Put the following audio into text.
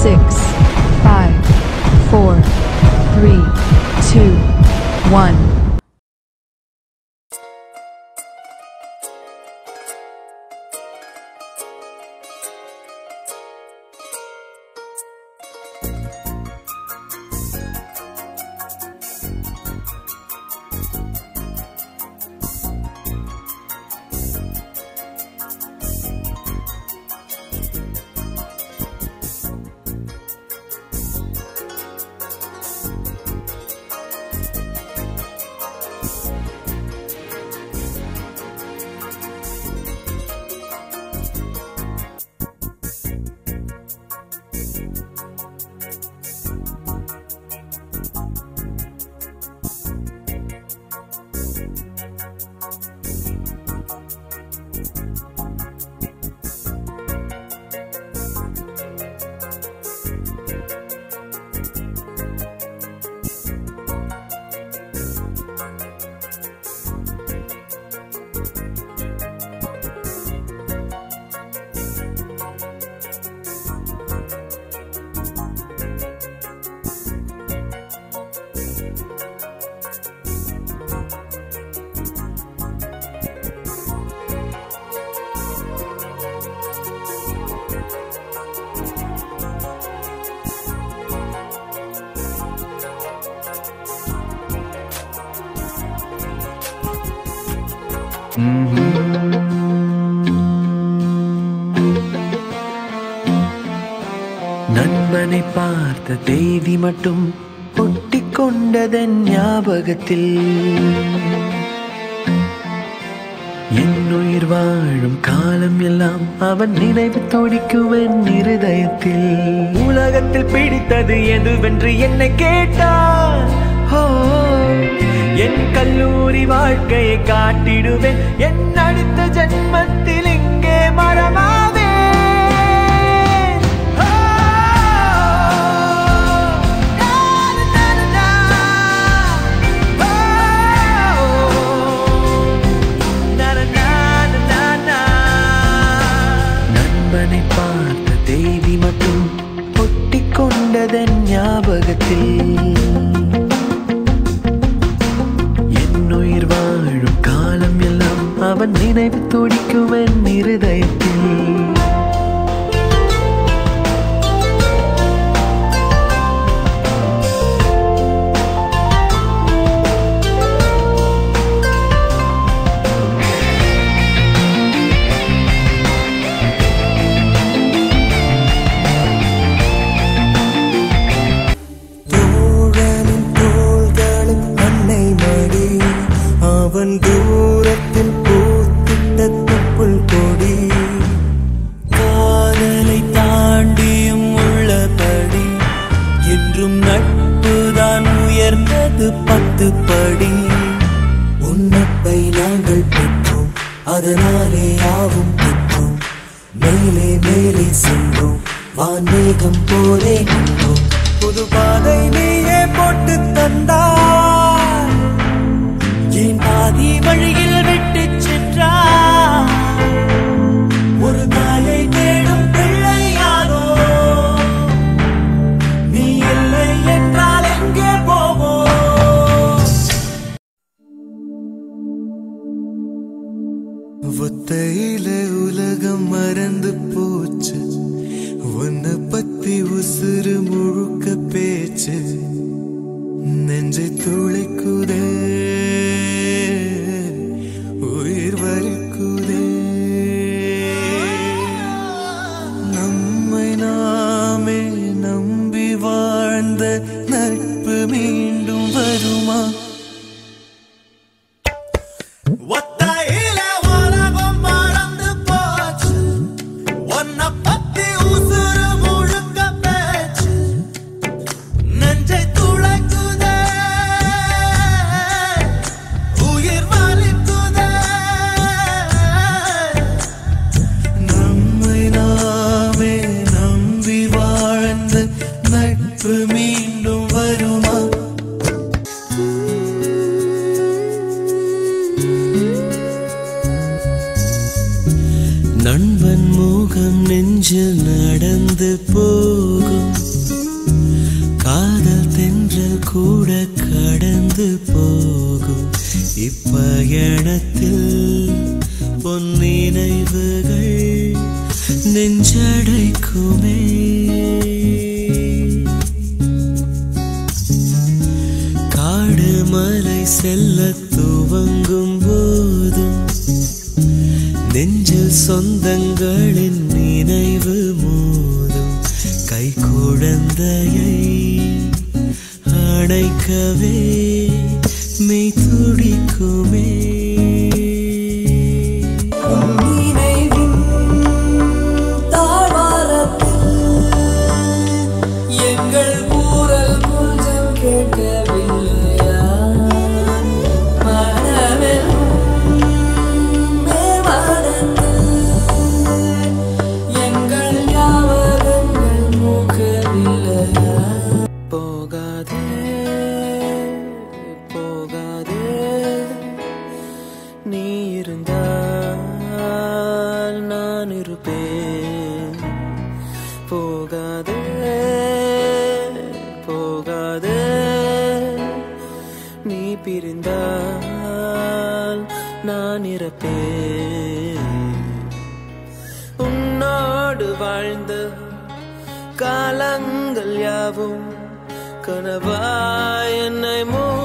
six, five, four, three, two, one. நண்பனை பார்த்த தேதி மட்டும் ஒட்டிக் கொண்டதன் ஞாபகத்தில் என் உயிர் வாழும் காலம் எல்லாம் அவன் நினைவு துடிக்குவன் இருதயத்தில் உலகத்தில் பிடித்தது எதுவென்று என்னை கேட்டான் ஓ என் கல்லூரி வாழ்க்கையை காட்டிடுவேன் என் அடுத்த ஜென்மத்தில் இங்கே மரமாவே நண்பனை பார்த்த தேவி மட்டும் ஒட்டிக் கொண்டதன் ஞாபகத்தில் என் உயிர் வாழும் காலம் எல்லாம் அவன் நினைவு துடிக்குவன் இருதயத்தில் தோழனின் தோள்களும் அன்னை மடி அவன் தூரத்தில் பூத்திட்ட தொப்புள் கொடி காதலை தாண்டியும் உள்ளபடி என்றும் நட்புதான் உயர்ந்தது பத்து படி உன்னப்பை நாங்கள் பெற்றோம் அதனாலே யாவும் பெற்றோம் மேலே மேலே சென்றோம் வான்மேகம் போலே நின்றோம் புது பாதை நீயே போட்டு தந்தாய் என் பாதி வழியில் விட்டு சென்றாய் ஒரு தாயை தேடும் பிள்ளையாரோ நீ இல்லை என்றால் எங்கே போவோம் ஒத்தையில உலகம் மறந்து போச்சு உன்னை பத்தி உசுறு முழுக்க பேச்சு நெஞ்சை துளைக்குதே உயிர் வலிக்குதே நம்மை நாமே நம்பி வாழ்ந்த நட்பு மீண்டும் வருமா ஒத்தையில உலகம் மறந்து போச்சு உன்னை பத்தி உசுறு முழுக்க பேச்சு நெஞ்சை துளைக்குதே உயிர் வலிக்குதே நம்மை நாமே நம்பி வாழ்ந்த நட்பு மீண்டும் வருமா நண்பன் முகம் நெஞ்சில் நடந்து போகும் கூட கடந்து போகும் இப்பயணத்தில் பொன் நினைவுகள் நெஞ்சடைக்குமே காடு மலை செல்ல துவங்கும் போதும் நெஞ்சில் சொந்தங்களின் நினைவு மோதும் கை குழந்தையை அணைக்கவே மெய் துடிக்குமே நினைவின் தாழ்வாரத்தில் எங்கள் கூறல் கொஞ்சம் கேட்கவில்லையா மனமெல் மேவானத்தில் எங்கள் ஞாபகங்கள் மூக்கவில்லையா போகாதே போகாதே நீ இருந்தால் நான் இருப்பேன் போகாதே போகாதே நீ பிரிந்தால் நான் இறப்பேன் உன்னோடு வாழ்ந்த காலங்கள் யாவும் கனவாய் என்னை மூ